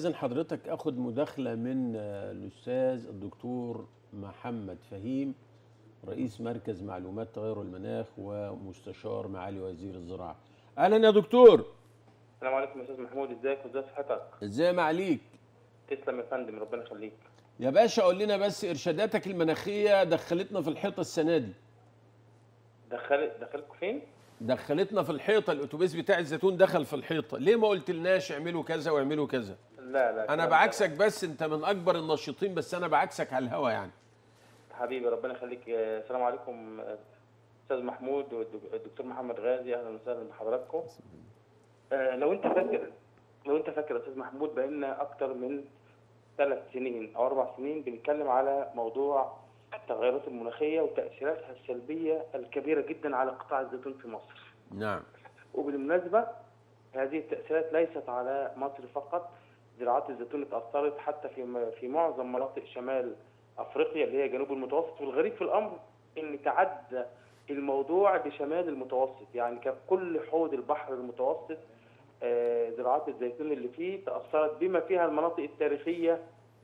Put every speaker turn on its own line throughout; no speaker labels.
استاذن حضرتك اخد مداخله من آه، الاستاذ الدكتور محمد فهيم رئيس مركز معلومات تغير المناخ ومستشار معالي وزير الزراعه اهلا يا دكتور
السلام عليكم يا استاذ محمود ازيك وازي صحتك
ازاي ما عليك
تسلم يا فندم ربنا يخليك
يا باشا قول لنا بس ارشاداتك المناخيه دخلتنا في الحيطه السنه دي
دخل دخلكم فين
دخلتنا في الحيطه الاتوبيس بتاع الزيتون دخل في الحيطه ليه ما قلتلناش اعملوا كذا واعملوا كذا
لا لا
انا
الكلام ده-
بعكسك بس انت من اكبر الناشطين بس انا بعكسك على الهوا يعني
حبيبي ربنا يخليك آه، السلام عليكم آه، استاذ محمود والدكتور محمد غازي اهلا وسهلا بحضراتكم آه، لو انت فاكر لو انت فاكر يا استاذ محمود بقالنا اكتر من ثلاث سنين او اربع سنين بنتكلم على موضوع التغيرات المناخيه وتاثيراتها السلبيه الكبيره جدا على قطاع الزيتون في مصر
نعم
وبالمناسبة هذه التأثيرات ليست على مصر فقط زراعات الزيتون اتأثرت حتى في في معظم مناطق شمال أفريقيا اللي هي جنوب المتوسط والغريب في الأمر إن تعدى الموضوع بشمال المتوسط يعني كان كل حوض البحر المتوسط آه، زراعات الزيتون اللي فيه تأثرت بما فيها المناطق التاريخية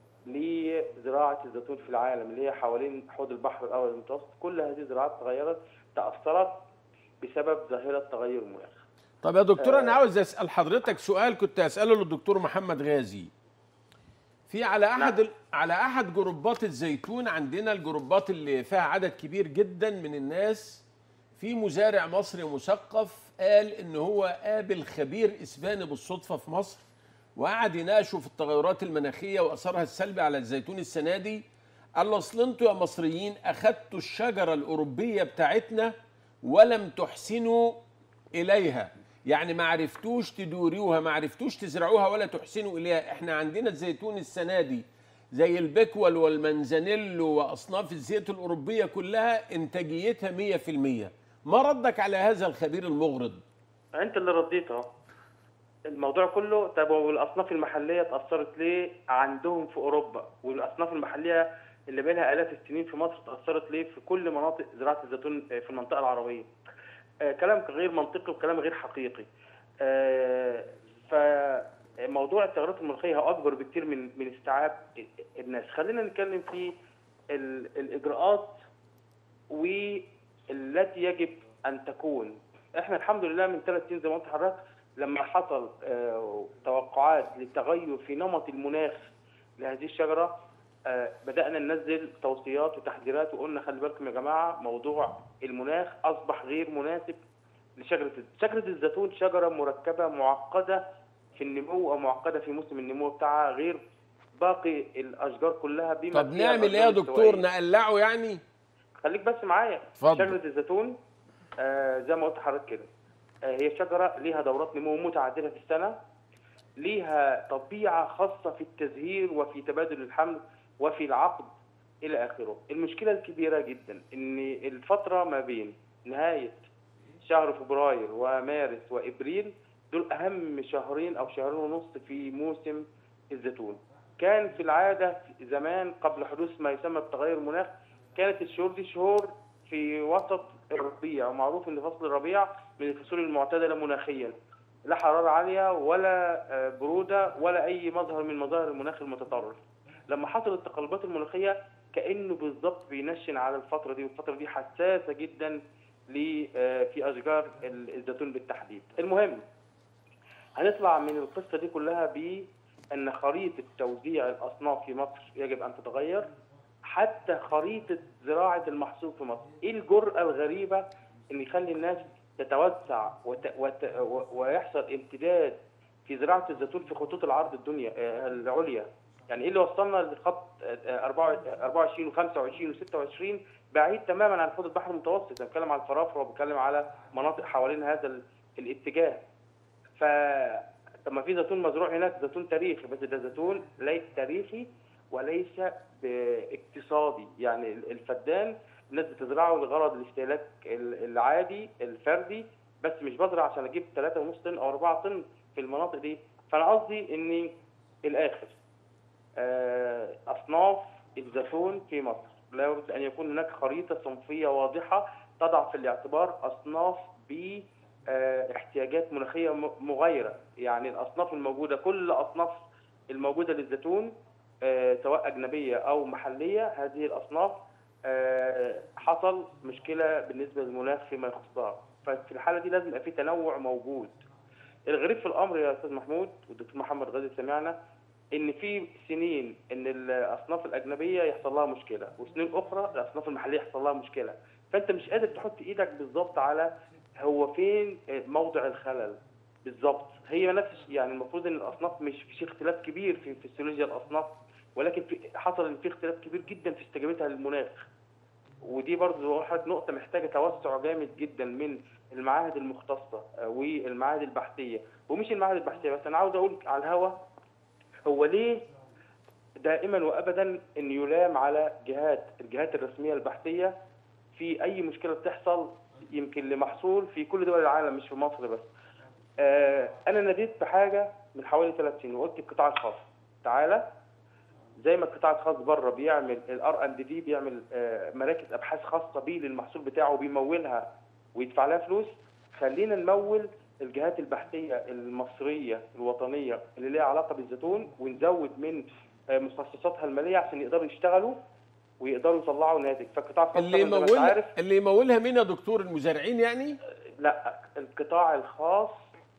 لزراعة الزيتون في العالم اللي هي حوالين حوض البحر الأول المتوسط كل هذه الزراعات تغيرت تأثرت بسبب ظاهرة تغير المناخ
طب يا دكتور انا عاوز اسال حضرتك سؤال كنت اساله للدكتور محمد غازي في على احد ال... على احد جروبات الزيتون عندنا الجروبات اللي فيها عدد كبير جدا من الناس في مزارع مصري مثقف قال ان هو قابل خبير اسباني بالصدفه في مصر وقعد يناقشه في التغيرات المناخيه واثرها السلبي على الزيتون السنه دي قال له اصل انتوا يا مصريين اخدتوا الشجره الاوروبيه بتاعتنا ولم تحسنوا اليها يعني ما عرفتوش تدوريوها ما عرفتوش تزرعوها ولا تحسنوا اليها احنا عندنا الزيتون السنه دي زي البكول والمنزانيلو واصناف الزيت الاوروبيه كلها انتاجيتها 100% ما ردك على هذا الخبير المغرض
انت اللي رديت اهو الموضوع كله طب والاصناف المحليه اتاثرت ليه عندهم في اوروبا والاصناف المحليه اللي بقالها الاف السنين في مصر اتاثرت ليه في كل مناطق زراعه الزيتون في المنطقه العربيه آه كلام غير منطقي وكلام غير حقيقي آه فموضوع التغيرات المناخيه هو اكبر بكتير من من استيعاب الناس خلينا نتكلم في ال- الاجراءات والتي يجب ان تكون احنا الحمد لله من ثلاث سنين زي ما قلت لحضرتك لما حصل آه، توقعات للتغير في نمط المناخ لهذه الشجره آه، بدانا ننزل توصيات وتحذيرات وقلنا خلي بالكم يا جماعه موضوع المناخ اصبح غير مناسب لشجره شجره الزيتون شجره مركبه معقده في النمو او معقده في موسم النمو بتاعها غير باقي الاشجار كلها بما
طب
فيها
نعمل ايه يا
الأشجار
دكتور
الاستوائية.
نقلعه يعني
خليك بس معايا
اتفضل.
شجره الزيتون آه زي ما قلت لحضرتك كده آه هي شجره ليها دورات نمو متعدده في السنه ليها طبيعه خاصه في التزهير وفي تبادل الحمل وفي العقد الى اخره المشكله الكبيره جدا ان الفتره ما بين نهايه شهر فبراير ومارس وابريل دول اهم شهرين او شهرين ونص في موسم الزيتون كان في العاده زمان قبل حدوث ما يسمى بتغير المناخ كانت الشهور دي شهور في وسط الربيع ومعروف ان فصل الربيع من الفصول المعتدله مناخيا لا حراره عاليه ولا آه، بروده ولا اي مظهر من مظاهر المناخ المتطرف لما حصلت التقلبات المناخيه كانه بالظبط بينشن على الفتره دي والفتره دي حساسه جدا ل- آه، في اشجار الزيتون بالتحديد المهم هنطلع من القصه دي كلها بان خريطه توزيع الاصناف في مصر يجب ان تتغير حتى خريطه زراعه المحصول في مصر ايه الجرأه الغريبه ان يخلي الناس تتوسع وت... وت... و- ويحصل امتداد في زراعه الزيتون في خطوط العرض الدنيا آه، العليا يعني ايه اللي وصلنا لخط آه، 24 و25 و26 بعيد تماما عن حوض البحر المتوسط انا بتكلم على الفرافره وبتكلم على مناطق حوالين هذا ال- الاتجاه ف طب ما في زيتون مزروع هناك زيتون تاريخي بس ده زيتون ليس تاريخي وليس باقتصادي يعني الفدان الناس بتزرعه لغرض الاستهلاك ال- العادي الفردي بس مش بزرع عشان اجيب 3.5 طن او 4 طن في المناطق دي فانا قصدي ان الاخر آه، اصناف الزيتون في مصر لا يجب ان يكون هناك خريطه صنفيه واضحه تضع في الاعتبار اصناف ب آه، احتياجات مناخيه م- مغايره يعني الاصناف الموجوده كل اصناف الموجوده للزيتون آه، سواء اجنبيه او محليه هذه الاصناف آه، حصل مشكله بالنسبه للمناخ فيما يخصها ففي الحاله دي لازم يبقى في تنوع موجود الغريب في الامر يا استاذ محمود والدكتور محمد غازي سمعنا ان في سنين ان الاصناف الاجنبيه يحصل لها مشكله وسنين اخرى الاصناف المحليه يحصل لها مشكله فانت مش قادر تحط ايدك بالظبط على هو فين موضع الخلل بالظبط هي نفس يعني المفروض ان الاصناف مش في اختلاف كبير في فسيولوجيا الاصناف ولكن في حصل ان في اختلاف كبير جدا في استجابتها للمناخ ودي برضه واحد نقطة محتاجة توسع جامد جدا من المعاهد المختصة آه، والمعاهد البحثية ومش المعاهد البحثية بس أنا عاوز أقول على الهوا هو ليه دائما وأبدا أن يلام على جهات الجهات الرسمية البحثية في أي مشكلة بتحصل يمكن لمحصول في كل دول العالم مش في مصر بس آه، أنا ناديت بحاجة من حوالي ثلاث سنين وقلت القطاع الخاص تعالى زي ما القطاع الخاص بره بيعمل الار اند دي بيعمل آه، مراكز ابحاث خاصه بيه للمحصول بتاعه وبيمولها ويدفع لها فلوس خلينا نمول الجهات البحثيه المصريه الوطنيه اللي ليها علاقه بالزيتون ونزود من آه، مخصصاتها الماليه عشان يقدروا يشتغلوا ويقدروا يطلعوا ناتج فالقطاع الخاص
اللي
طبعاً زي ما أنت
يمولها
عارف
اللي يمولها مين يا دكتور المزارعين يعني
لا القطاع الخاص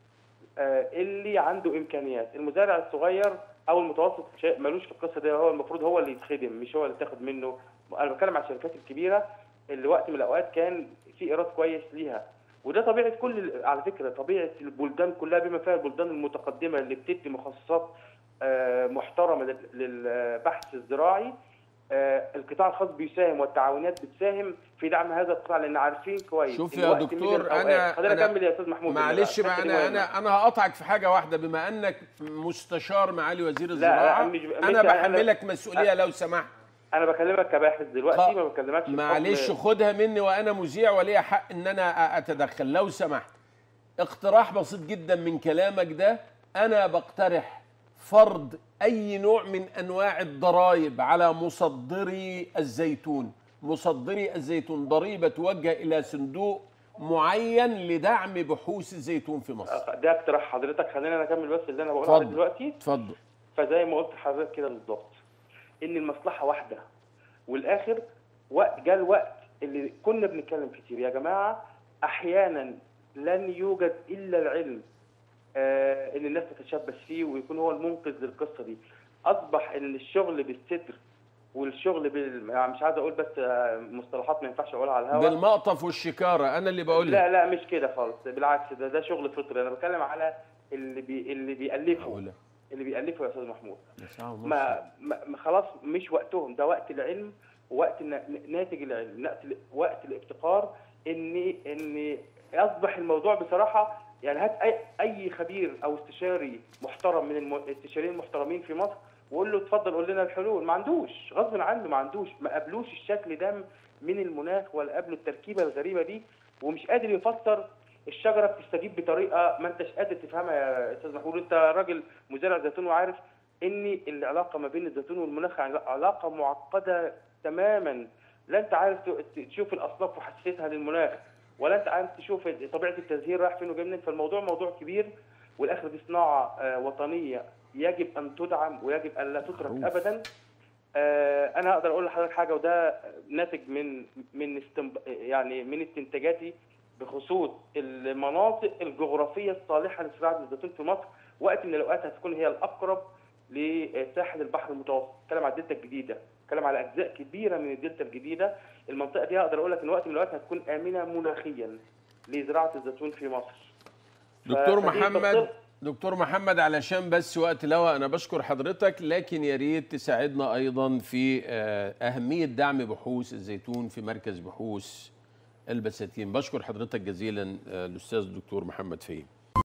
آه، اللي عنده امكانيات المزارع الصغير او المتوسط شيء ملوش في القصه دي هو المفروض هو اللي يتخدم مش هو اللي تاخد منه انا بتكلم على الشركات الكبيره اللي وقت من الاوقات كان في ايراد كويس ليها وده طبيعه كل ال- على فكره طبيعه البلدان كلها بما فيها البلدان المتقدمه اللي بتدي مخصصات آه، محترمه لل- للبحث الزراعي آه، القطاع الخاص بيساهم والتعاونات بتساهم في دعم هذا القطاع لان عارفين كويس
شوف
إن
يا
وقت من
دكتور،
الأوقات-
أنا-
خلينا
أنا-
اكمل يا استاذ محمود
معلش بقى
الحتة دي
انا
مهمة.
انا انا هقطعك في حاجه واحده بما انك مستشار معالي وزير
لا،
الزراعه
مش- مش
انا
أنا-
بحملك مسؤوليه لو سمحت
انا بكلمك كباحث دلوقتي
خ-
ما بكلمكش بحكم-
معلش خدها مني وانا مذيع ولي حق ان انا أ- اتدخل لو سمحت اقتراح بسيط جدا من كلامك ده انا بقترح فرض اي نوع من انواع الضرائب على مصدري الزيتون مصدري الزيتون ضريبه توجه الى صندوق معين لدعم بحوث الزيتون في مصر
ده اقتراح حضرتك خلينا انا اكمل بس اللي انا بقوله عليه
اتفضل.
دلوقتي
اتفضل
فزي ما قلت لحضرتك كده بالظبط ان المصلحه واحده والاخر وقت جاء الوقت اللي كنا بنتكلم كتير يا جماعه احيانا لن يوجد الا العلم آه ان الناس تتشبث فيه ويكون هو المنقذ للقصه دي اصبح ان الشغل بالستر والشغل بال يعني مش عايز اقول بس آه، مصطلحات ما ينفعش اقولها على الهواء
بالمقطف والشكاره انا اللي بقولها
لا لا مش كده خالص بالعكس ده ده شغل فطري انا بتكلم على اللي بي اللي بيألفوا
هقولها.
اللي بيألفوا يا استاذ محمود
ساعة ونص.
ما, ما ما خلاص مش وقتهم ده وقت العلم ووقت الن- ناتج العلم وقت ال- وقت الابتكار ان ان اصبح الموضوع بصراحه يعني هات اي اي خبير او استشاري محترم من الم- الاستشاريين المحترمين في مصر وقول له اتفضل قول لنا الحلول ما عندوش غصب عنه ما عندوش ما قابلوش الشكل ده من المناخ ولا قابلوا التركيبه الغريبه دي ومش قادر يفسر الشجره بتستجيب بطريقه ما انتش قادر تفهمها يا استاذ محمود انت راجل مزارع زيتون وعارف ان العلاقه ما بين الزيتون والمناخ عل- علاقه معقده تماما لا انت عارف ت- تشوف الاصناف وحساسيتها للمناخ ولا انت عارف تشوف طبيعه التزهير رايح فين وجاي منين فالموضوع موضوع كبير والاخر دي صناعه آه، وطنيه يجب ان تدعم ويجب ان لا تترك
معروف.
ابدا آه، انا اقدر اقول لحضرتك حاجه وده ناتج من من استنب... يعني من استنتاجاتي بخصوص المناطق الجغرافيه الصالحه لزراعه الزيتون في مصر وقت من الاوقات هتكون هي الاقرب لساحل البحر المتوسط اتكلم على الدلتا الجديده اتكلم على اجزاء كبيره من الدلتا الجديده المنطقه دي اقدر اقول لك ان وقت من الاوقات هتكون امنه مناخيا لزراعه الزيتون في مصر
دكتور
فدي
محمد
بتصل-
دكتور محمد علشان بس وقت الهوا انا بشكر حضرتك لكن يا ريت تساعدنا ايضا في آه، اهميه دعم بحوث الزيتون في مركز بحوث البساتين بشكر حضرتك جزيلا آه، الاستاذ الدكتور محمد فهيم